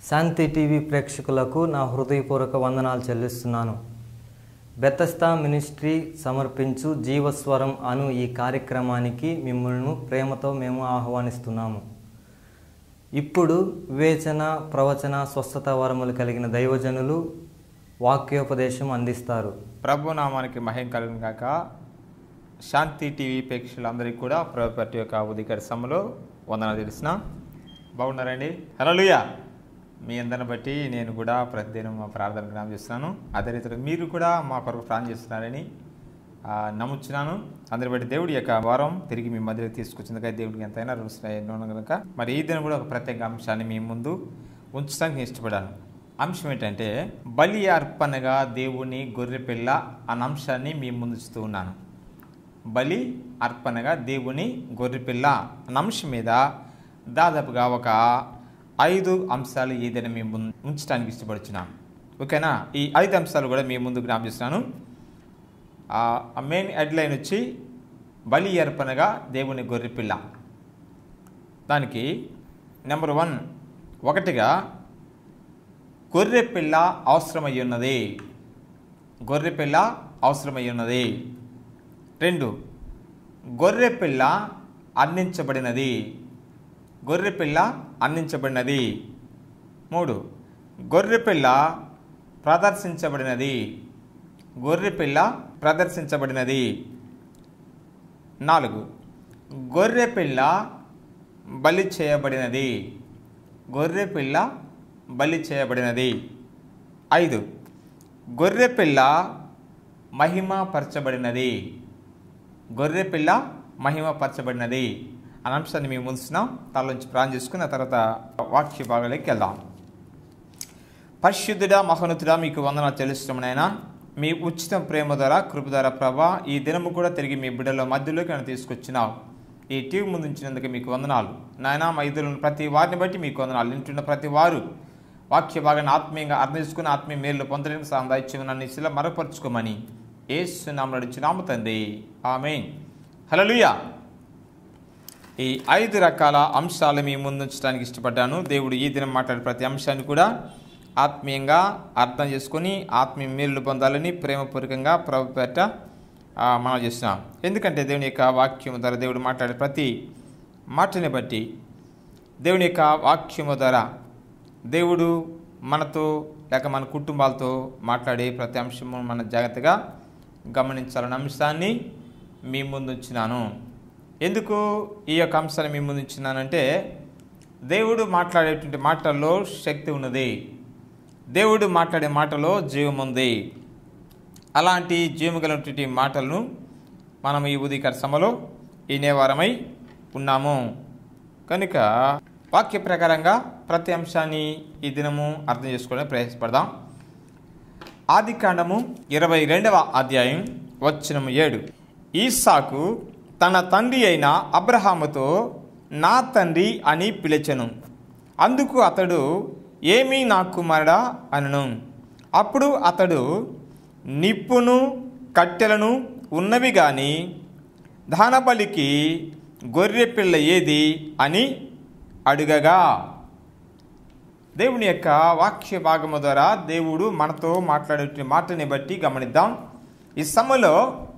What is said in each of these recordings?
శాంతి TV ప్రేక్షకులకు నా హృదయపూర్వక వందనాలు చెల్లిస్తున్నాను బెతస్తా మినిస్ట్రీ సమర్పించు జీవస్వరం అను ఈ కార్యక్రమానికి మిమ్మల్ని ప్రేమతో మేము ఆహ్వానిస్తున్నాము ఇప్పుడు వివేచన ప్రవచన స్వస్థత వరములు కలిగిన దైవజనులు వాక్యోపదేశం అందిస్తారు ప్రభు నామానికి మహిం కలుగును గాక శాంతి టీవీ ప్రేక్షకులందరికీ కూడా ప్రభుత్వ యొక్క ఉదికర సమలో వందన తెలిసిన బాగున్నారండి హలోలుయా మీ అందరిని బట్టి నేను కూడా ప్రతిదినం మా ప్రార్థన జ్ఞాపం చేస్తున్నాను అదే రీతిలో మీరు కూడా మా కొరకు ప్రార్థన చేస్తున్నారని ఆ, నమ్ముచున్నాను అందరి బట్టి దేవుడి యొక్క వారం తిరిగి మీ మధ్యలో తీసుకొచ్చింది కదా దేవుడికి ఎంతైనా రుణం కనుక మరి ఈ దినం కూడా ఒక ప్రత్యేక అంశాన్ని మీ ముందు ఉంచడానికి ఇష్టపడాను అంశం ఏంటంటే బలి అర్పణగా దేవుని గొర్రెపిల్ల అన్న అంశాన్ని మీ ముందు ఉంచుతూ ఉన్నాను బలి అర్పణగా దేవుని గొర్రెపిల్ల అన్న అంశం మీద దాదాపుగా ఒక ఐదు అంశాలు ఏదైనా మీ ముందు ఉంచడానికి ఇష్టపడుచున్నాను ఓకేనా ఈ ఐదు అంశాలు కూడా మీ ముందు జ్ఞాపం చేస్తున్నాను ఆ మెయిన్ హెడ్లైన్ వచ్చి బలి అర్పణగా దేవుని గొర్రెపిల్ల దానికి నెంబర్ వన్ ఒకటిగా గొర్రె పిల్ల అవసరమై ఉన్నది గొర్రె పిల్ల అవసరమై ఉన్నది రెండు గొర్రె పిల్ల అందించబడినది గొర్రె పిల్ల అందించబడినది మూడు గొర్రె పిల్ల ప్రదర్శించబడినది గొర్రె పిల్ల ప్రదర్శించబడినది నాలుగు గొర్రె పిల్ల బలి చేయబడినది గొర్రె పిల్ల బలి చేయబడినది ఐదు గొర్రె పిల్ల మహిమపరచబడినది గొర్రె పిల్ల మహిమపరచబడినది అనే అంశాన్ని మేము ముందుస్తున్నాం తలలోంచి ప్రాణం చేసుకుని ఆ తర్వాత వాక్య భాగాలకి వెళ్దాం పరిశుద్ధుడా మహోన్నతుడా మీకు వందనాలు చెల్లిస్తున్నాం నాయన మీ ఉచిత ప్రేమ ద్వారా కృప ద్వారా ప్రభా ఈ దినము కూడా తిరిగి మీ బిడ్డల మధ్యలోకి నన్ను తీసుకొచ్చినావు ఈ టీవీ ముందు ఉంచినందుకు మీకు వందనాలు నాయన మా ఇద్దరు ప్రతి వారిని బట్టి మీకు వందనాలు వింటున్న ప్రతి వారు వాక్య భాగాన్ని ఆత్మీయంగా అర్థం చేసుకుని ఆత్మీయ మేలు పొందడానికి సాందాయిత్యం నన్ను ఇసిలా మరపరుచుకోమని ఏసు నామ నడిచినాము తండ్రి ఆమె హలలుయా ఈ ఐదు రకాల అంశాలు మీ ముందు ఉంచడానికి ఇష్టపడ్డాను దేవుడు ఈ దినం మాట్లాడే ప్రతి అంశాన్ని కూడా ఆత్మీయంగా అర్థం చేసుకొని ఆత్మీయ మేలు పొందాలని ప్రేమపూర్వకంగా ప్రభు పేట ఆ, మనం చేస్తున్నాం ఎందుకంటే దేవుని యొక్క వాక్యం ద్వారా దేవుడు మాట్లాడే ప్రతి మాటని బట్టి దేవుని యొక్క వాక్యము ద్వారా దేవుడు మనతో లేక మన కుటుంబాలతో మాట్లాడే ప్రతి అంశము మన జాగ్రత్తగా గమనించాలన్న అంశాన్ని మీ ముందు ఉంచినాను ఎందుకు ఈ యొక్క అంశాన్ని మీ ముందు ఉంచినానంటే దేవుడు మాట్లాడేటువంటి మాటల్లో శక్తి ఉన్నది దేవుడు మాట్లాడే మాటలో జీవం ఉంది అలాంటి జీవము కలిగినటువంటి మాటలను మనం ఈ ఉదయకర సమలో ఈ నేవారమై ఉన్నాము కనుక వాక్య ప్రకారంగా ప్రతి అంశాన్ని ఈ దినము అర్థం చేసుకోవడానికి ప్రయాసపడదాం ఆది కాండము ఇరవై రెండవ అధ్యాయం వచనము ఏడు ఈసాకు తన తండ్రి అయిన అబ్రహాముతో నా తండ్రి అని పిలిచెను అందుకు అతడు ఏమీ నా కుమారుడా అనను అప్పుడు అతడు నిప్పును కట్టెలను ఉన్నవి గాని దానబలికి గొర్రె పిల్ల ఏది అని అడుగగా దేవుని యొక్క వాక్య భాగము ద్వారా దేవుడు మనతో మాట్లాడే మాటని బట్టి గమనిద్దాం ఈ సమయంలో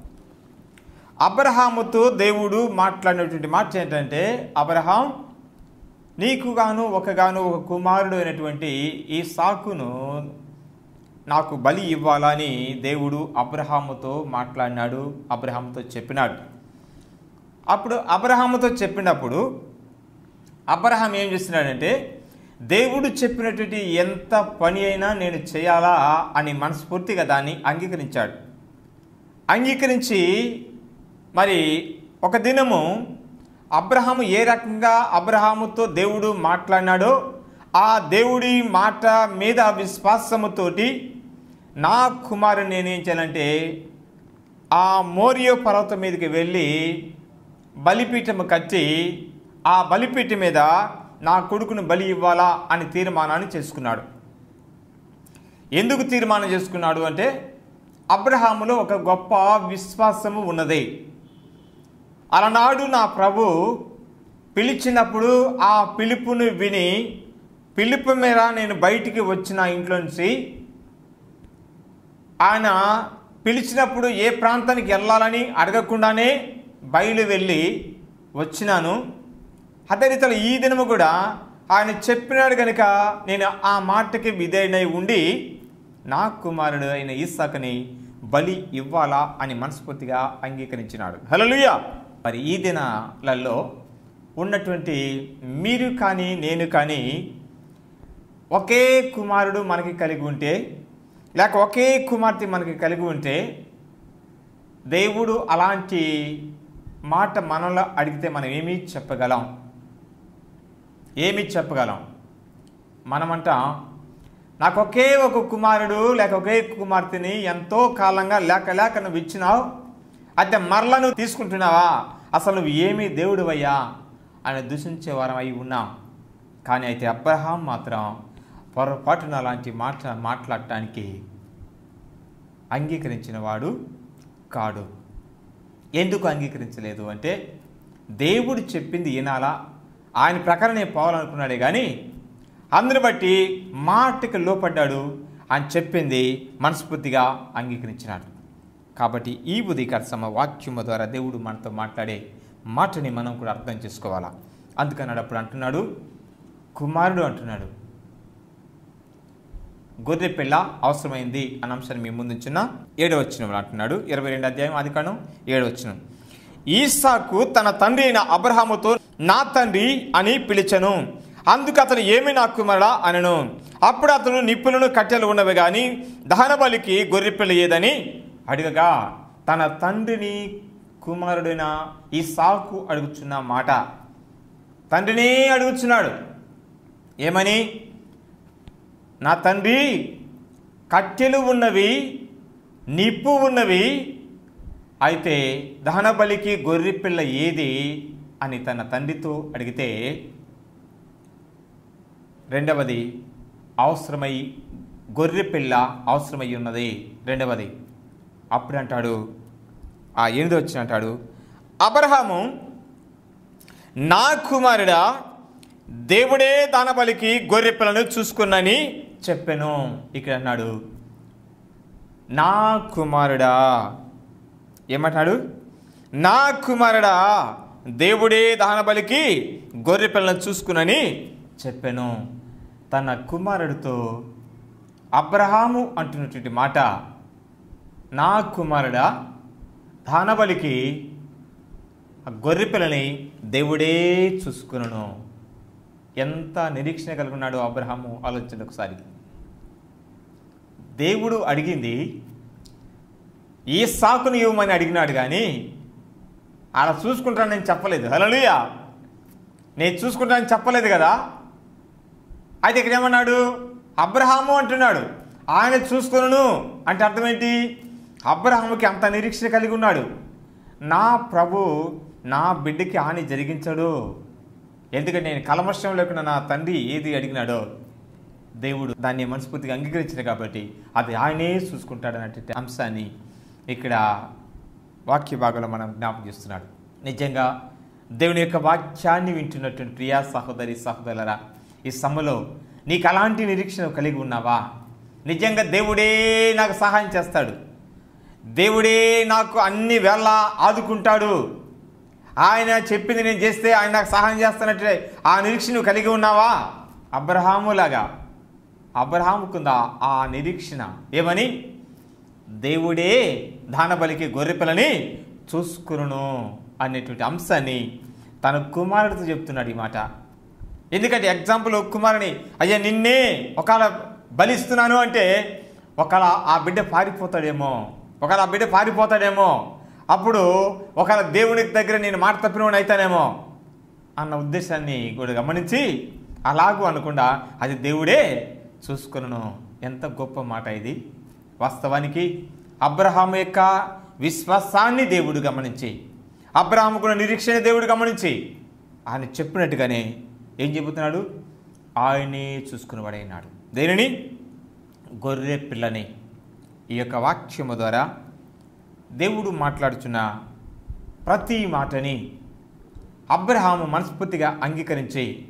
అబ్రహాముతో దేవుడు మాట్లాడినటువంటి మాట ఏంటంటే అబ్రహాం నీకు గాను ఒక గాను ఒక కుమారుడు అయినటువంటి ఈ సాకును నాకు బలి ఇవ్వాలని దేవుడు అబ్రహాముతో మాట్లాడినాడు అబ్రహాముతో చెప్పినాడు అప్పుడు అబ్రహాముతో చెప్పినప్పుడు అబ్రహాం ఏం చేస్తున్నాడంటే దేవుడు చెప్పినటువంటి ఎంత పని అయినా నేను చేయాలా అని మనస్ఫూర్తిగా దాన్ని అంగీకరించాడు అంగీకరించి మరి ఒక దినము అబ్రహాము ఏ రకంగా అబ్రహాముతో దేవుడు మాట్లాడినాడో ఆ దేవుడి మాట మీద విశ్వాసముతోటి నా కుమారుని నేనేం చేయాలంటే ఆ మోరియో పర్వతం మీదకి వెళ్ళి బలిపీఠము కట్టి ఆ బలిపీఠం మీద నా కొడుకును బలి ఇవ్వాలా అని తీర్మానాన్ని చేసుకున్నాడు ఎందుకు తీర్మానం చేసుకున్నాడు అంటే అబ్రహాములో ఒక గొప్ప విశ్వాసము ఉన్నది అలనాడు నా ప్రభు పిలిచినప్పుడు ఆ పిలుపును విని పిలుపు మేర నేను బయటికి వచ్చిన ఇంట్లో నుంచి ఆయన పిలిచినప్పుడు ఏ ప్రాంతానికి వెళ్ళాలని అడగకుండానే బయలు వెళ్ళి వచ్చినాను అదే రీతిలో ఈ దినము కూడా ఆయన చెప్పినాడు కనుక నేను ఆ మాటకి విధేయుడై ఉండి నా కుమారుడు అయిన ఈసాకని బలి ఇవ్వాలా అని మనస్ఫూర్తిగా అంగీకరించినాడు హలోయ మరి ఈ దినాలలో ఉన్నటువంటి మీరు కానీ నేను కానీ ఒకే కుమారుడు మనకి కలిగి ఉంటే లేక ఒకే కుమార్తె మనకి కలిగి ఉంటే దేవుడు అలాంటి మాట మనలో అడిగితే మనం ఏమీ చెప్పగలం ఏమి చెప్పగలం మనమంట నాకు ఒకే ఒక కుమారుడు లేక ఒకే కుమార్తెని ఎంతో కాలంగా లేక లేక నువ్వు ఇచ్చినావు అయితే మరలా నువ్వు తీసుకుంటున్నావా అసలు నువ్వు ఏమీ దేవుడివయ్యా అని దూషించే వారం అయి ఉన్నాం కానీ అయితే అబ్రహాం మాత్రం పొరపాటున అలాంటి మాట మాట్లాడటానికి అంగీకరించిన వాడు కాడు ఎందుకు అంగీకరించలేదు అంటే దేవుడు చెప్పింది వినాలా ఆయన ప్రకారం నేను పోవాలనుకున్నాడే కానీ అందుని బట్టి మాటకి లోపడ్డాడు ఆయన చెప్పింది మనస్ఫూర్తిగా అంగీకరించినాడు కాబట్టి ఈ ఉదయకాల సమ వాక్యము ద్వారా దేవుడు మనతో మాట్లాడే మాటని మనం కూడా అర్థం చేసుకోవాలా అందుకన్నాడు అప్పుడు అంటున్నాడు కుమారుడు అంటున్నాడు గొర్రె పిల్ల అవసరమైంది అన్న అంశాన్ని మీ ముందుంచిన ఏడో వచ్చిన అంటున్నాడు ఇరవై రెండు అధ్యాయం అది కాను ఏడో వచ్చిన ఈసాకు తన తండ్రి అయిన అబ్రహాముతో నా తండ్రి అని పిలిచెను అందుకు అతను ఏమి నా కుమారుడా అనను అప్పుడు అతను నిప్పులను కట్టెలు ఉన్నవి కానీ దహన బలికి గొర్రె పిల్ల ఏదని అడగగా తన తండ్రిని కుమారుడైన ఈ సాకు అడుగుచున్న మాట తండ్రిని అడుగుచున్నాడు ఏమని నా తండ్రి కట్టెలు ఉన్నవి నిప్పు ఉన్నవి అయితే దహన బలికి గొర్రె పిల్ల ఏది అని తన తండ్రితో అడిగితే రెండవది అవసరమై గొర్రె పిల్ల అవసరమై ఉన్నది రెండవది అప్పుడు అంటాడు ఆ ఎనిమిది వచ్చిన అంటాడు అబ్రహాము నా కుమారుడా దేవుడే దాన బలికి గొర్రె పిల్లను చూసుకున్నని చెప్పాను ఇక్కడ అన్నాడు నా కుమారుడా ఏమంటాడు నా కుమారుడా దేవుడే దహన బలికి గొర్రె పిల్లను చూసుకునని చెప్పాను తన కుమారుడితో అబ్రహాము అంటున్నటువంటి మాట నా కుమారుడా దహన బలికి ఆ గొర్రె పిల్లని దేవుడే చూసుకును ఎంత నిరీక్షణ కలిగి ఉన్నాడు అబ్రహాము ఆలోచించండి ఒకసారి దేవుడు అడిగింది ఈ సాకును ఇవ్వమని అడిగినాడు కానీ అలా చూసుకుంటాను నేను చెప్పలేదు హలోయా నేను చూసుకుంటానని చెప్పలేదు కదా అయితే ఇక్కడ ఏమన్నాడు అబ్రహాము అంటున్నాడు ఆయన చూసుకును అంటే అర్థం ఏంటి అబ్రహాముకి అంత నిరీక్షణ కలిగి ఉన్నాడు నా ప్రభు నా బిడ్డకి హాని జరిగించడు ఎందుకంటే నేను కలమర్షం లేకుండా నా తండ్రి ఏది అడిగినాడో దేవుడు దాన్ని మనస్ఫూర్తిగా అంగీకరించాడు కాబట్టి అది ఆయనే చూసుకుంటాడన్నటువంటి అంశాన్ని ఇక్కడ వాక్య భాగంలో మనం జ్ఞాపకం చేస్తున్నాడు నిజంగా దేవుని యొక్క వాక్యాన్ని వింటున్నటువంటి ప్రియా సహోదరి సహోదరులరా ఈ సమ్మలో నీకు అలాంటి నిరీక్షణ కలిగి ఉన్నావా నిజంగా దేవుడే నాకు సహాయం చేస్తాడు దేవుడే నాకు అన్ని వేళ ఆదుకుంటాడు ఆయన చెప్పింది నేను చేస్తే ఆయన నాకు సహాయం చేస్తున్నట్టే ఆ నిరీక్షణ నువ్వు కలిగి ఉన్నావా అబ్రహాములాగా అబ్రహాముకుందా ఆ నిరీక్షణ ఏమని దేవుడే దానబలికి గొర్రెపిల్లని చూసుకును అనేటువంటి అంశాన్ని తన కుమారుడితో చెప్తున్నాడు ఈ మాట ఎందుకంటే ఎగ్జాంపుల్ కుమారుని అయ్యా నిన్నే ఒకవేళ బలిస్తున్నాను అంటే ఒకవేళ ఆ బిడ్డ పారిపోతాడేమో ఒకవేళ ఆ బిడ్డ పారిపోతాడేమో అప్పుడు ఒకవేళ దేవుని దగ్గర నేను మాట తప్పినవాడు అవుతానేమో అన్న ఉద్దేశాన్ని కూడా గమనించి అలాగూ అనకుండా అది దేవుడే చూసుకును ఎంత గొప్ప మాట ఇది వాస్తవానికి అబ్రహాము యొక్క విశ్వాసాన్ని దేవుడు గమనించి అబ్రహాముకున్న నిరీక్షణ దేవుడు గమనించి ఆయన చెప్పినట్టుగానే ఏం చెబుతున్నాడు ఆయనే చూసుకునేవాడైనాడు దేనిని గొర్రె పిల్లని ఈ యొక్క వాక్యము ద్వారా దేవుడు మాట్లాడుచున్న ప్రతి మాటని అబ్రహాము మనస్ఫూర్తిగా అంగీకరించి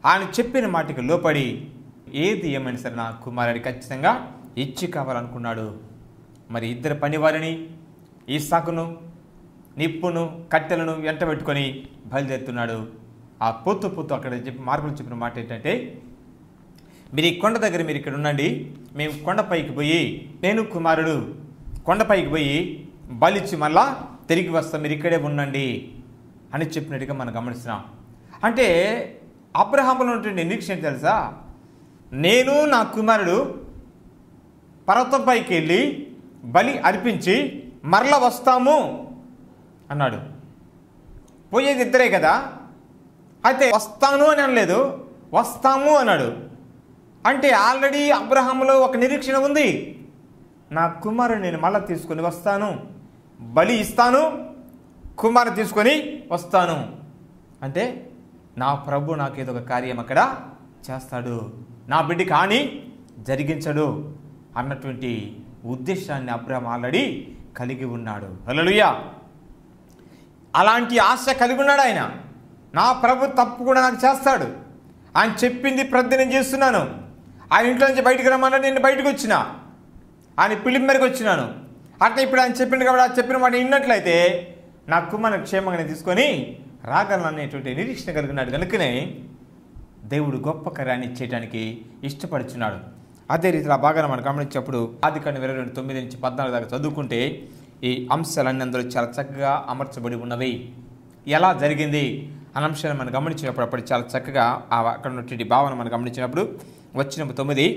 ఆయన చెప్పిన మాటకి లోపడి ఏది ఏమైనా సరే నా కుమారుడి ఖచ్చితంగా ఇచ్చి కావాలనుకున్నాడు మరి ఇద్దరు పనివారిని ఈ సాకును నిప్పును కట్టెలను వెంట పెట్టుకొని బయలుదేరుతున్నాడు ఆ పొత్తు పొత్తు అక్కడ చెప్పి మార్పులు చెప్పిన మాట ఏంటంటే మీరు ఈ కొండ దగ్గర మీరు ఇక్కడ ఉండండి మేము కొండపైకి పోయి నేను కుమారుడు కొండపైకి పోయి బలిచ్చి మళ్ళా తిరిగి వస్తాం మీరు ఇక్కడే ఉండండి అని చెప్పినట్టుగా మనం గమనిస్తున్నాం అంటే అబ్రహాములో ఉన్నటువంటి నిరీక్షణ ఏంటి తెలుసా నేను నా కుమారుడు పర్వతంపైకి వెళ్ళి బలి అర్పించి మరల వస్తాము అన్నాడు పోయేది ఇద్దరే కదా అయితే వస్తాను అని అనలేదు వస్తాము అన్నాడు అంటే ఆల్రెడీ అబ్రహాంలో ఒక నిరీక్షణ ఉంది నా కుమారుడు నేను మళ్ళీ తీసుకొని వస్తాను బలి ఇస్తాను కుమారు తీసుకొని వస్తాను అంటే నా ప్రభు నాకు ఏదో ఒక కార్యం అక్కడ చేస్తాడు నా బిడ్డ కానీ జరిగించడు అన్నటువంటి ఉద్దేశాన్ని అబ్రహం ఆల్రెడీ కలిగి ఉన్నాడు హల్లెలూయా అలాంటి ఆశ కలిగి ఉన్నాడు ఆయన నా ప్రభు తప్పకుండా నాకు చేస్తాడు ఆయన చెప్పింది ప్రతి నేను చేస్తున్నాను ఆయన ఇంట్లో నుంచి బయటికి రమ్మన్నా నేను బయటకు వచ్చిన ఆయన పిలిపి మేరకు వచ్చినాను అట్లా ఇప్పుడు ఆయన చెప్పిండు కాబట్టి ఆ చెప్పిన మాట విన్నట్లయితే నా కుమారుని క్షేమంగా నేను తీసుకొని రాగలను అనేటువంటి నిరీక్షణ కలిగినాడు కనుకనే దేవుడు గొప్ప కార్యాన్ని ఇచ్చేయడానికి ఇష్టపడుచున్నాడు అదే రీతిలో ఆ భాగాన్ని మనం గమనించినప్పుడు ఆది కాండం ఇరవై రెండు తొమ్మిది నుంచి పద్నాలుగు దాకా చదువుకుంటే ఈ అంశాలన్నీ అందులో చాలా చక్కగా అమర్చబడి ఉన్నవి ఎలా జరిగింది అనే అంశాన్ని మనం గమనించినప్పుడు అప్పుడు చాలా చక్కగా ఆ అక్కడ ఉన్నటువంటి భావన మనం గమనించినప్పుడు వచ్చినప్పుడు తొమ్మిది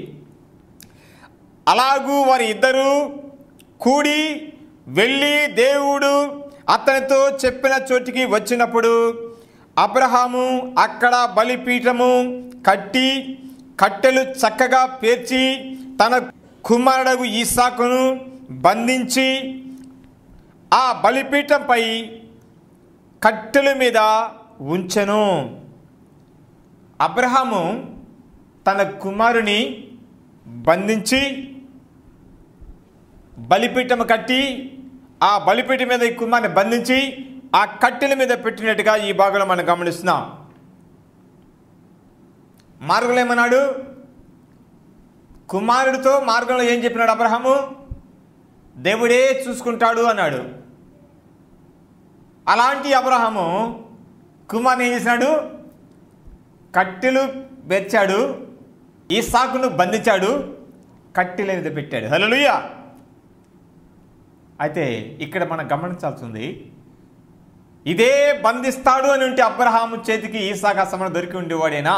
అలాగూ వారి ఇద్దరు కూడి వెళ్ళి దేవుడు అతనితో చెప్పిన చోటికి వచ్చినప్పుడు అబ్రహాము అక్కడ బలిపీఠము కట్టి కట్టెలు చక్కగా పేర్చి తన కుమారుడు ఈసాకును బంధించి ఆ బలిపీఠంపై కట్టెల మీద ఉంచెను అబ్రహాము తన కుమారుని బంధించి బలిపీఠం కట్టి ఆ బలిపీఠం మీద ఈ కుమారుని బంధించి ఆ కట్టెల మీద పెట్టినట్టుగా ఈ భాగంలో మనం గమనిస్తున్నాం మార్గంలో ఏమన్నాడు కుమారుడితో మార్గంలో ఏం చెప్పినాడు అబ్రహాము దేవుడే చూసుకుంటాడు అన్నాడు అలాంటి అబ్రహాము కుమార్ని ఏం చేసినాడు కట్టెలు బెచ్చాడు ఈ సాకును బంధించాడు కట్టెల మీద పెట్టాడు హలోలుయ్య అయితే ఇక్కడ మనం గమనించాల్సింది ఇదే బంధిస్తాడు అని ఉంటే అబ్రహాము చేతికి ఈసాక సమయం దొరికి ఉండేవాడేనా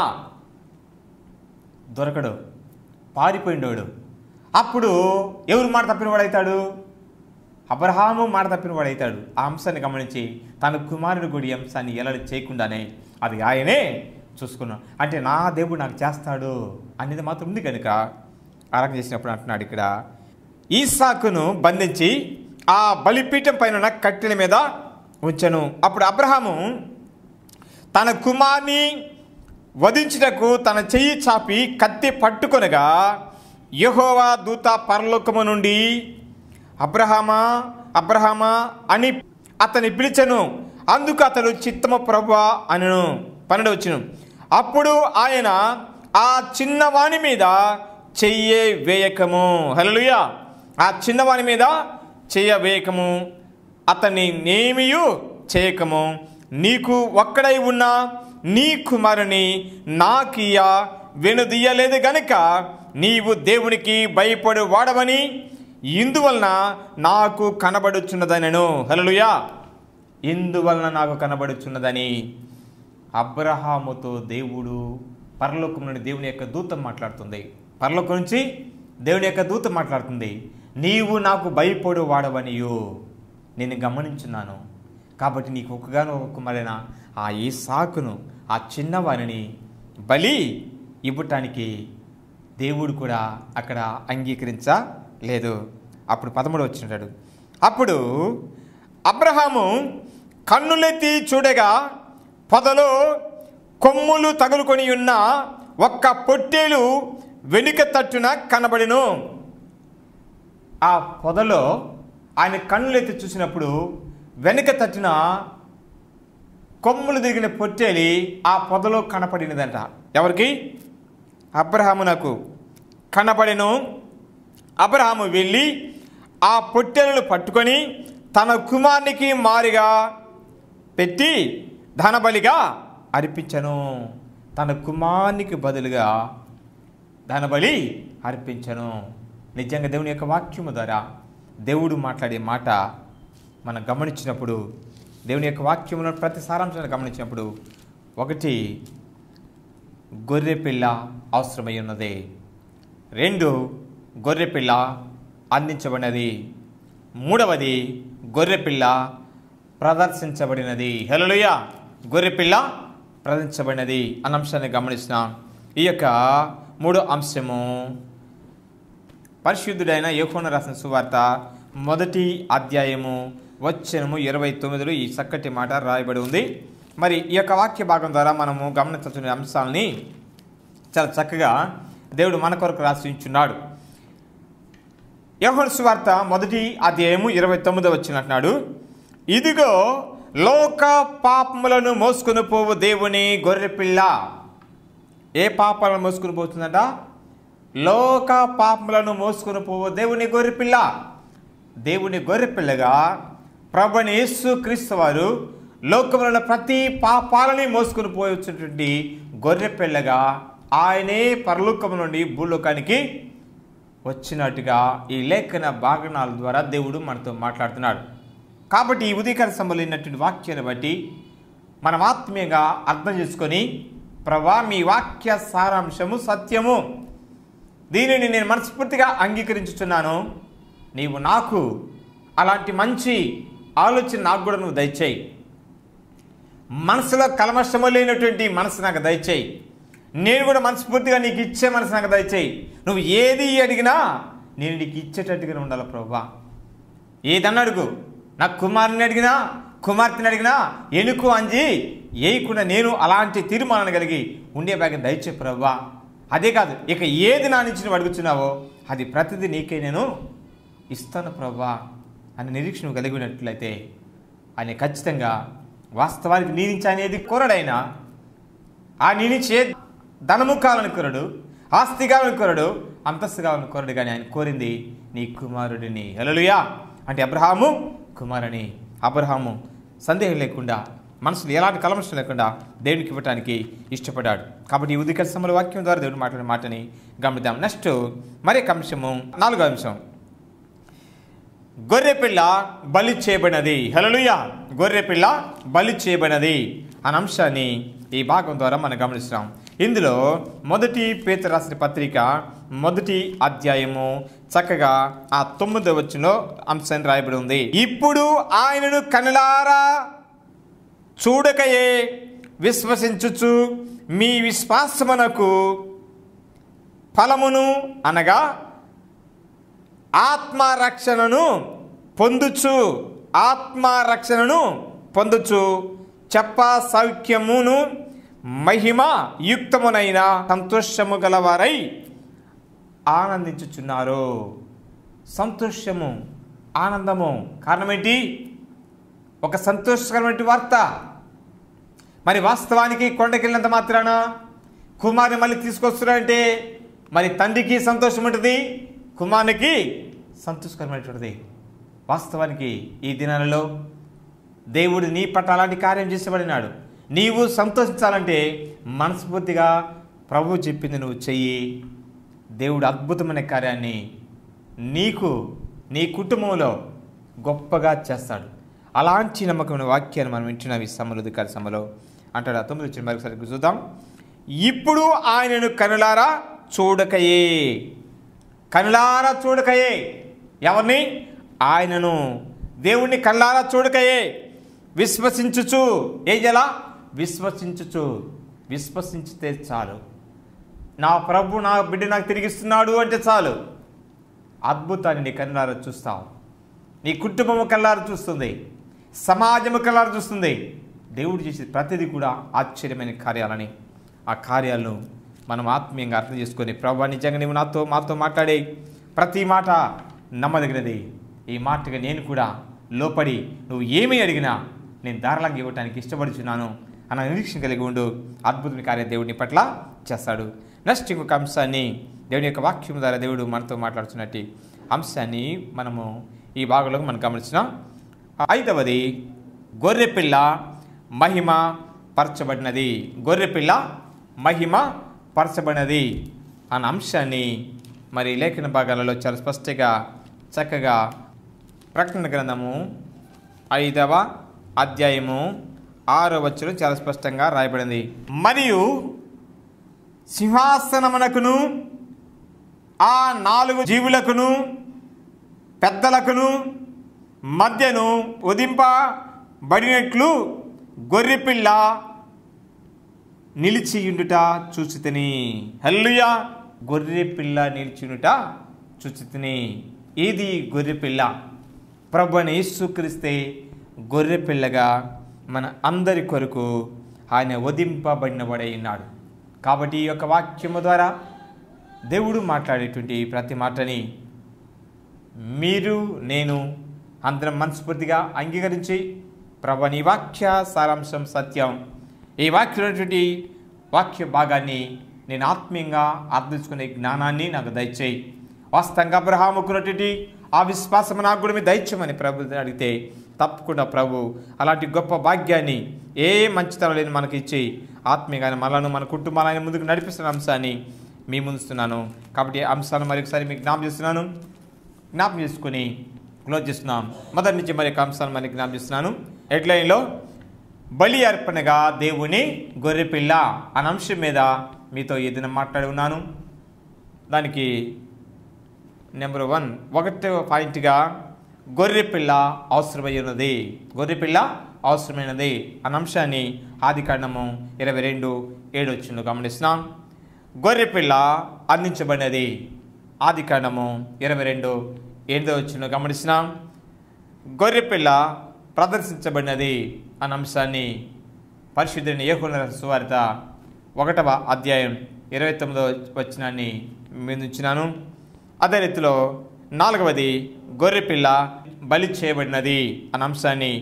దొరకడు పారిపోయిండోడు అప్పుడు ఎవరు మాట తప్పినవాడవుతాడు అబ్రహాము మాట తప్పినవాడవుతాడు ఆ అంశాన్ని గమనించి తన కుమారుడు కూడా ఈ అంశాన్ని ఎలా చేయకుండానే అది ఆయనే చూసుకున్నాడు అంటే నా దేవుడు నాకు చేస్తాడు అనేది మాత్రం ఉంది కనుక ఆరాధన చేసినప్పుడు అంటున్నాడు ఇక్కడ ఈసాకును బంధించి ఆ బలిపీఠం పైన ఉన్న కట్టెల మీద ఉంచను అప్పుడు అబ్రహాము తన కుమార్ని వధించుటకు తన చెయ్యి చాపి కత్తి పట్టుకొనగా యెహోవా దూత పరలోకము నుండి అబ్రహామా అబ్రహామా అని అతని పిలిచెను అందుకు అతడు చిత్తము ప్రభా అనను పన్నెండు వచ్చును అప్పుడు ఆయన ఆ చిన్నవాని మీద చెయ్యే వేయకము హల్లెలూయా ఆ చిన్నవాని మీద చెయ్య వేయకము అతన్ని నేమియు చేయకము నీకు ఒక్కడై ఉన్న నీ కుమారుని నాకియ వెనుదీయలేదు గనుక నీవు దేవునికి భయపడు వాడవని ఇందువలన నాకు కనబడుచున్నదనను హల్లెలూయా ఇందువలన నాకు కనబడుచున్నదని అబ్రహాముతో దేవుడు పరలోకం నుండి దేవుని యొక్క దూతం మాట్లాడుతుంది పరలోకం నుంచి దేవుని యొక్క దూతం మాట్లాడుతుంది నీవు నాకు భయపడు వాడవనియు నేను గమనించున్నాను కాబట్టి నీకు ఒక్కగాను ఒక కుమారైన ఆ ఈ సాకును ఆ చిన్నవారిని బలి ఇవ్వటానికి దేవుడు కూడా అక్కడ అంగీకరించలేదు అప్పుడు పదమూడు వచ్చినాడు అప్పుడు అబ్రహాము కన్నులెత్తి చూడగా పొదలో కొమ్ములు తగులుకొని ఉన్న ఒక్క పొట్టేలు వెనుక తట్టున కనబడిను ఆ పొదలో ఆయన కన్నులెత్తి చూసినప్పుడు వెనుక తట్టున కొమ్ములు దిగిన పొట్టేలి ఆ పొదలో కనపడినదంట ఎవరికి అబ్రహామునకు కనపడెను అబ్రహాము వెళ్ళి ఆ పొట్టెలను పట్టుకొని తన కుమారునికి మారిగా పెట్టి ధనబలిగా అర్పించను తన కుమారునికి బదులుగా ధనబలి అర్పించను నిజంగా దేవుని యొక్క వాక్యము ద్వారా దేవుడు మాట్లాడే మాట మనం గమనించినప్పుడు దేవుని యొక్క వాక్యములో ప్రతి సారాంశాన్ని గమనించినప్పుడు ఒకటి గొర్రె పిల్ల అవసరమై ఉన్నది రెండు గొర్రె పిల్ల అందించబడినది మూడవది గొర్రె పిల్ల ప్రదర్శించబడినది హెలలుయ గొర్రె పిల్ల ప్రదర్శించబడినది అన్న అంశాన్ని గమనిస్తున్నాం ఈ యొక్క మూడో అంశము పరిశుద్ధుడైన యోహోన రాసిన సువార్త మొదటి అధ్యాయము వచ్చనము ఇరవై తొమ్మిదిలో ఈ చక్కటి మాట రాయబడి ఉంది మరి ఈ యొక్క వాక్య భాగం ద్వారా మనము గమనించాల్సిన అంశాలని చాలా చక్కగా దేవుడు మన కొరకు రాసి ఉంచున్నాడు యోహన్ సువార్త మొదటి అధ్యాయము ఇరవై తొమ్మిదో వచ్చినట్టున్నాడు ఇదిగో లోక పాపములను మోసుకుని పోవు దేవుని గొర్రెపిల్ల ఏ పాపాలను మోసుకుని పోతుందంట లోక పాపములను మోసుకుని పోవు దేవుని గొర్రెపిల్ల దేవుని గొర్రెపిల్లగా ప్రభుని యేసు క్రీస్తు వారు లోకములలో ప్రతి పాపాలని మోసుకుని పోయొచ్చినటువంటి గొర్రెపిల్లగా ఆయనే పరలోకము నుండి భూలోకానికి వచ్చినట్టుగా ఈ లేఖన భాగనాల ద్వారా దేవుడు మనతో మాట్లాడుతున్నాడు కాబట్టి ఈ ఉదయకాల సంబంధించినటువంటి వాక్యాన్ని బట్టి మనం ఆత్మీయంగా అర్థం చేసుకొని ప్రభా మీ వాక్య సారాంశము సత్యము దీనిని నేను మనస్ఫూర్తిగా అంగీకరించుచున్నాను నీవు నాకు అలాంటి మంచి ఆలోచన నాకు కూడా నువ్వు దయచేయి మనసులో కలమష్టము లేనటువంటి మనసు నాకు దయచేయి నేను కూడా మనస్ఫూర్తిగా నీకు ఇచ్చే మనసు నాకు దయచేయి నువ్వు ఏది అడిగినా నేను నీకు ఇచ్చేటట్టుగా ఉండాలి ప్రభా ఏదన్నా అడుగు నా కుమారుని అడిగినా కుమార్తెని అడిగినా ఎనుకు అంజి వేయకుండా నేను అలాంటి తీర్మానాన్ని కలిగి ఉండే బ్యాగ్ దయచే ప్రభా అదే కాదు ఇక ఏది నా నుంచి నువ్వు అడుగుతున్నావో అది ప్రతిదీ నీకే నేను ఇస్తాను ప్రభా అని నిరీక్షణ నువ్వు కలిగి ఉన్నట్లయితే ఆయన ఖచ్చితంగా వాస్తవానికి నీ నుంచి అనేది కోరడైనా ఆ నీ నుంచి ఏ ధనము కావాలని కోరడు ఆస్తి కావాలని కోరడు అంతస్తు కావాలని కోరడు కానీ ఆయన కోరింది నీ కుమారుడిని హల్లెలూయా అంటే అబ్రహాము కుమారుని అబ్రహాము సందేహం లేకుండా మనసులో ఎలాంటి కలమషం లేకుండా దేవునికి ఇవ్వటానికి ఇష్టపడ్డాడు కాబట్టి ఈ ఉదిక సమల వాక్యం ద్వారా దేవుడు మాట్లాడిన మాటని గమనిద్దాం నెక్స్ట్ మరొక అంశము నాలుగో అంశం గొర్రెపిల్ల బలి చేయబడినది హలలుయ గొర్రెపిల్ల బలి చేయబడినది అనే అంశాన్ని ఈ భాగం ద్వారా మనం గమనిస్తున్నాం ఇందులో మొదటి పేత రాసిన పత్రిక మొదటి అధ్యాయము చక్కగా ఆ తొమ్మిదో వచ్చిన అంశాన్ని రాయబడి ఉంది ఇప్పుడు ఆయనను కనులారా చూడకయే విశ్వసించుచు మీ విశ్వాసమునకు ఫలమును అనగా ఆత్మరక్షణను పొందుచు ఆత్మరక్షణను పొందుచు చెప్ప సౌఖ్యమును మహిమ యుక్తమునైన సంతోషము గలవారై ఆనందించుచున్నారు సంతోషము ఆనందము కారణం ఏంటి ఒక సంతోషకరమైన వార్త మరి వాస్తవానికి కొండకెళ్ళినంత మాత్రాన కుమారుని మళ్ళీ తీసుకొస్తున్నాడంటే మరి తండ్రికి సంతోషం ఉంటుంది కుమారునికి సంతోషకరమైనటువంటిది వాస్తవానికి ఈ దినాలలో దేవుడు నీ పట్ల అలాంటి కార్యం చేసేబడినాడు నీవు సంతోషించాలంటే మనస్ఫూర్తిగా ప్రభు చెప్పింది నువ్వు చెయ్యి దేవుడు అద్భుతమైన కార్యాన్ని నీకు నీ కుటుంబంలో గొప్పగా చేస్తాడు అలాంటి నమ్మకమైన వాక్యాన్ని మనం వింటున్నాం ఈ సమ్మలు అధికారి సమ్మలో అంటాడు ఆ తొమ్మిది వచ్చిన మరొకసారి చూద్దాం ఇప్పుడు ఆయనను కనులారా చూడకయే కనులారా చూడకయే ఎవరిని ఆయనను దేవుణ్ణి కళ్ళారా చూడకయే విశ్వసించుచు ఏం చేయాలా విశ్వసించుచు విశ్వసించితే చాలు నా ప్రభు నా బిడ్డ నాకు తిరిగిస్తున్నాడు అంటే చాలు అద్భుతాన్ని నీ కళ్ళారా చూస్తావు నీ కుటుంబము కళ్ళారా చూస్తుంది సమాజము కళ్ళారా చూస్తుంది దేవుడు చేసే ప్రతిదీ కూడా ఆశ్చర్యమైన కార్యాలని ఆ కార్యాలను మనం ఆత్మీయంగా అర్థం చేసుకొని ప్రభా నిజంగా నువ్వు నాతో మాతో మాట్లాడే ప్రతి మాట నమ్మదగినది ఈ మాటగా నేను కూడా లోపడి నువ్వు ఏమి అడిగినా నేను ధారాళంగా ఇవ్వడానికి ఇష్టపడుచున్నాను అన్న నిరీక్షణ కలిగి ఉండు అద్భుతమైన కార్య దేవుడిని పట్ల చేస్తాడు నెక్స్ట్ ఇంకొక అంశాన్ని దేవుని యొక్క వాక్యం ద్వారా దేవుడు మనతో మాట్లాడుతున్నట్టు అంశాన్ని మనము ఈ భాగంలో మనం గమనించిన ఐదవది గొర్రెపిల్ల మహిమ పరచబడినది గొర్రెపిల్ల మహిమ పరచబడినది అన్న అంశాన్ని మరి లేఖన భాగాలలో చాలా స్పష్టంగా చక్కగా ప్రకటన గ్రంథము ఐదవ అధ్యాయము ఆరో వచ్చులు చాలా స్పష్టంగా రాయబడింది మరియు సింహాసనమునకును ఆ నాలుగు జీవులకును పెద్దలకును మధ్యను ఉదింపబడినట్లు గొర్రెపిల్ల నిలిచియుండుట చూచితిని హల్లుయా గొర్రెపిల్ల నిలిచియుండుట చూచితిని ఇది గొర్రెపిల్ల ప్రభు అని యేసుక్రీస్తే గొర్రెపిల్లగా మన అందరి కొరకు ఆయన వధింపబడినవాడై ఉన్నాడు కాబట్టి ఈ యొక్క వాక్యము ద్వారా దేవుడు మాట్లాడేటువంటి ప్రతి మాటని మీరు నేను అందరం మనస్ఫూర్తిగా అంగీకరించి ప్రభు నీ వాక్య సారాంశం సత్యం ఈ వాక్యమైనటువంటి వాక్య భాగాన్ని నేను ఆత్మీయంగా అర్థించుకునే జ్ఞానాన్ని నాకు దయచేయి వాస్తవంగా అబ్రహాముకున్నటువంటి ఆ విశ్వాసం నాకు కూడా మీ దయచేయమని ప్రభు అడిగితే తప్పకుండా ప్రభు అలాంటి గొప్ప భాగ్యాన్ని ఏ మంచితనం లేని మనకి ఇచ్చి ఆత్మీయంగానే మనను మన కుటుంబాలని ముందుకు నడిపిస్తున్న అంశాన్ని మీ ముందుస్తున్నాను కాబట్టి ఈ అంశాలను మరొకసారి మీకు జ్ఞాపం చేస్తున్నాను జ్ఞాపం చేసుకుని క్లోజ్ చేస్తున్నాం మొదటి నుంచి మరి ఒక అంశాన్ని మరి జ్ఞాపం చేస్తున్నాను హెడ్లైన్లో బలి అర్పణగా దేవుని గొర్రెపిల్ల అనే అంశం మీద మీతో ఏదైనా మాట్లాడి ఉన్నాను దానికి నెంబర్ వన్ ఒకటో పాయింట్గా గొర్రెపిల్ల అవసరమై ఉన్నది గొర్రెపిల్ల అవసరమైనది అన్న అంశాన్ని ఆది కాండము ఇరవై రెండు ఏడు వచ్చిండు గమనిస్తున్నాం గొర్రెపిల్ల అందించబడినది ఆది కాండము ఇరవై రెండు ఏడో వచ్చిన గమనిస్తున్నాం గొర్రెపిల్ల ప్రదర్శించబడినది అన్న అంశాన్ని పరిశుద్ధుని ఏహున సువార్త ఒకటవ అధ్యాయం ఇరవై తొమ్మిదవ వచనాన్ని మీదుంచినాను అదే రీతిలో నాలుగవది గొర్రెపిల్ల బలి చేయబడినది అన్న అంశాన్ని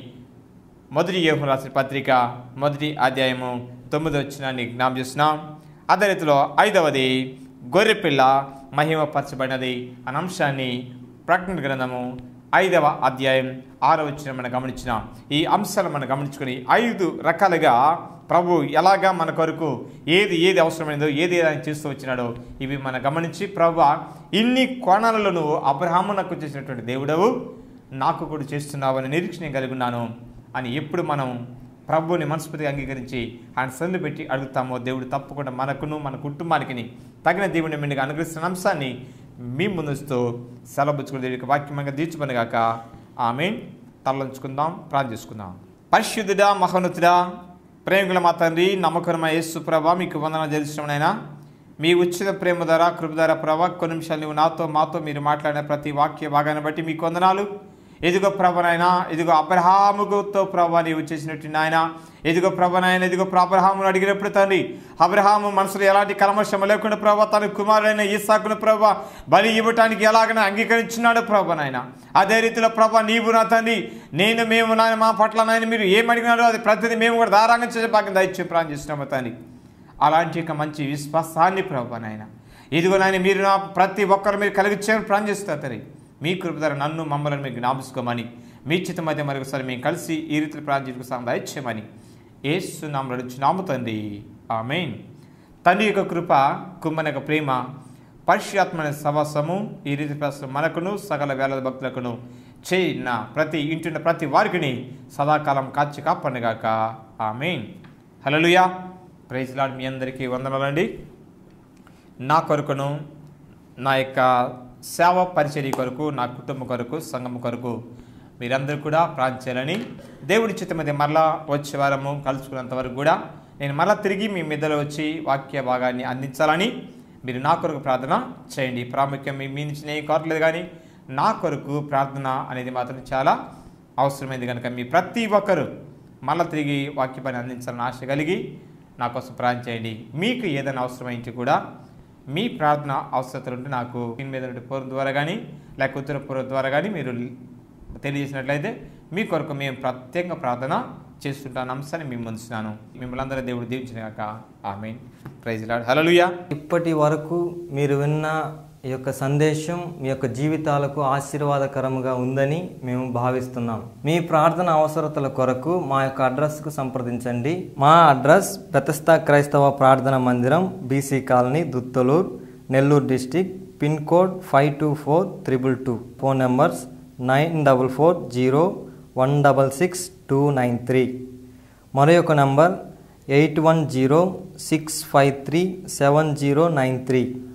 మొదటి యోహం రాసిన పత్రిక మొదటి అధ్యాయము తొమ్మిది వచ్చినాన్ని జ్ఞాపం చేస్తున్నాం అదే రీతిలో ఐదవది గొర్రెపిల్ల మహిమపరచబడినది అన్న అంశాన్ని ప్రకటన గ్రంథము ఐదవ అధ్యాయం ఆరో వచ్చిన మనం గమనించిన ఈ అంశాలు మనం గమనించుకొని ఐదు రకాలుగా ప్రభు ఎలాగా మన కొరకు ఏది ఏది అవసరమైనదో ఏది ఏది ఆయన చేస్తూ వచ్చినాడో ఇవి మనం గమనించి ప్రభు ఇన్ని కోణాలలో నువ్వు అబ్రహామునకు చేసినటువంటి దేవుడవు నాకు కూడా చేస్తున్నావు అని నిరీక్షణ కలిగి ఉన్నాను అని ఎప్పుడు మనం ప్రభువుని మనస్ఫూర్తిగా అంగీకరించి ఆయన సందు పెట్టి అడుగుతామో దేవుడు తప్పకుండా మనకును మన కుటుంబానికి తగిన దేవుని మిండిగా అనుగ్రహిస్తున్న అంశాన్ని మీ ముందుస్తూ సెలవుచ్చుకుని దేవుడికి వాక్యమంగా తీర్చుకొనిగాక ఆమె తలంచుకుందాం ప్రార్థించుకుందాం పరిశుద్ధుడా మహోన్నతుడా ప్రేమికుల మా తండ్రి నమ్మకరమ యేసు ప్రభా మీకు వందన జరుస్తున్నాయినా మీ ఉచిత ప్రేమ ధర కృప ధర ప్రభా కొన్ని నిమిషాలు నువ్వు నాతో మాతో మీరు మాట్లాడిన ప్రతి వాక్య భాగాన్ని బట్టి మీకు వందనాలు ఎదుగో ప్రభనైనా ఎదుగో అబ్రహాముతో ప్రభా నీవు చేసినట్టు నాయన ఎదుగో ప్రభనైనా ఎదుగో అబ్రహామును అడిగినప్పుడు తండ్రి అబ్రహాము మనసులో ఎలాంటి కలమశం లేకుండా ప్రభా తన కుమారుడైన ఈసాకును ప్రభా బలి ఇవ్వటానికి ఎలాగైనా అంగీకరించున్నాడు ప్రభా నాయన అదే రీతిలో ప్రభా నీవు నా తండ్రి నేను మేము నాయన మా పట్ల నాయన మీరు ఏం అడిగినారో అది ప్రతిదీ మేము కూడా ధారాంగా చేసే భాగం దయచే ప్రాణం చేస్తున్నాము తండ్రి అలాంటి ఒక మంచి విశ్వాసాన్ని ప్రభా నాయన ఇదిగో నాయన మీరు నా ప్రతి ఒక్కరు మీరు కలిగించే ప్రాణం చేస్తారు తండ్రి మీ కృప ద్వారా నన్ను మమ్మల్ని మీకు జ్ఞాపించుకోమని మీ చిత్త మధ్య మరొకసారి మేము కలిసి ఈ రీతిలో ప్రార్థించుకు సాయం దయచేయమని ఏసు నామలు నడుచున్నాము తండ్రి ఆమెన్ తండ్రి యొక్క కృప కుమ్మని యొక్క ప్రేమ పరిశుద్ధాత్మైన సవాసము ఈ రీతి ప్రస్తుతం మనకును సకల వేల భక్తులకును చేయిన ప్రతి ఇంటిన ప్రతి వారికిని సదాకాలం కాచి కాపండుగాక ఆమెన్ హలలుయా ప్రైజ్ లాడ్ మీ అందరికీ వందనాలండి నా కొరకును నా యొక్క సేవ పరిచర్య కొరకు నా కుటుంబం కొరకు సంఘం కొరకు మీరందరూ కూడా ప్రార్థించాలని దేవుడి చిత్త మీద మరలా వచ్చే వారము కలుసుకున్నంత వరకు కూడా నేను మరలా తిరిగి మీ మీదలో వచ్చి వాక్య భాగాన్ని అందించాలని మీరు నా కొరకు ప్రార్థన చేయండి ప్రాముఖ్యం మీ మీ నుంచి నేను కోరలేదు కానీ నా కొరకు ప్రార్థన అనేది మాత్రం చాలా అవసరమైంది కనుక మీ ప్రతి ఒక్కరు మళ్ళీ తిరిగి వాక్య పని అందించాలని ఆశ కలిగి నా కోసం ప్రార్థన చేయండి మీకు ఏదైనా అవసరమైంది కూడా మీ ప్రార్థన అవసరతలు ఉంటే నాకు దీని మీద ఉండే పూర్వం ద్వారా కానీ లేక ఉత్తర పూర్వం ద్వారా కానీ మీరు తెలియజేసినట్లయితే మీ కొరకు మేము ప్రత్యేకంగా ప్రార్థన చేస్తుంటాను అంశాన్ని మేము ఉంచున్నాను మిమ్మల్ని అందరూ దేవుడు దీవించిన కాక ఆమె ప్రైజ్ లాడ్ హలలుయా ఇప్పటి వరకు మీరు విన్న ఈ యొక్క సందేశం మీ యొక్క జీవితాలకు ఆశీర్వాదకరంగా ఉందని మేము భావిస్తున్నాం మీ ప్రార్థన అవసరతల కొరకు మా యొక్క అడ్రస్కు సంప్రదించండి మా అడ్రస్ బెతస్తా క్రైస్తవ ప్రార్థన మందిరం BC colony Duttaluru Nellore district pin code five two four triple two phone numbers nine double four zero one double six two nine three మరొక number eight one zero six five three seven zero nine three